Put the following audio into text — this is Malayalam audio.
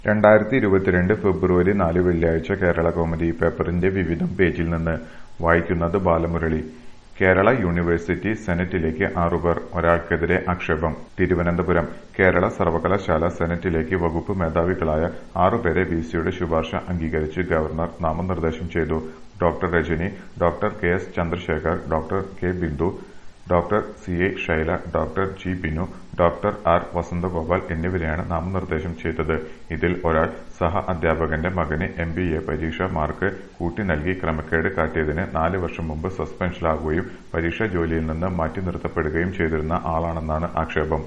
രണ്ടായിരത്തി ഇരുപത്തിരണ്ട് ഫെബ്രുവരി നാല് വെള്ളിയാഴ്ച കേരള കൗമുദി പേപ്പറിന്റെ വിവിധം പേജിൽ നിന്ന് വായിക്കുന്നത് ബാലമുരളി കേരള യൂണിവേഴ്സിറ്റി സെനറ്റിലേക്ക് ആറുപേർ ഒരാൾക്കെതിരെ ആക്ഷേപം തിരുവനന്തപുരം കേരള സർവകലാശാല സെനറ്റിലേക്ക് വകുപ്പ് മേധാവികളായ ആറുപേരെ വിസിയുടെ ശുപാർശ അംഗീകരിച്ച് ഗവർണർ നാമനിർദ്ദേശം ചെയ്തു doctor Rajani doctor K S Chandrasekhar doctor K Bindu doctor C A Shaila doctor G Binu doctor R Vasanthagopal എന്നിവരെയാണ് നാമനിർദ്ദേശം ചെയ്തത് ഇതിൽ ഒരാൾ സഹ അധ്യാപകന്റെ മകന് എം ബി എ പരീക്ഷ മാർക്ക് കൂട്ടി നൽകി ക്രമക്കേട് കാട്ടിയതിന് നാല് വർഷം മുമ്പ് സസ്പെൻഷനിലാകുകയും പരീക്ഷാ ജോലിയിൽ നിന്ന് മാറ്റി നിർത്തപ്പെടുകയും ചെയ്തിരുന്ന ആളാണെന്നാണ് ആക്ഷേപം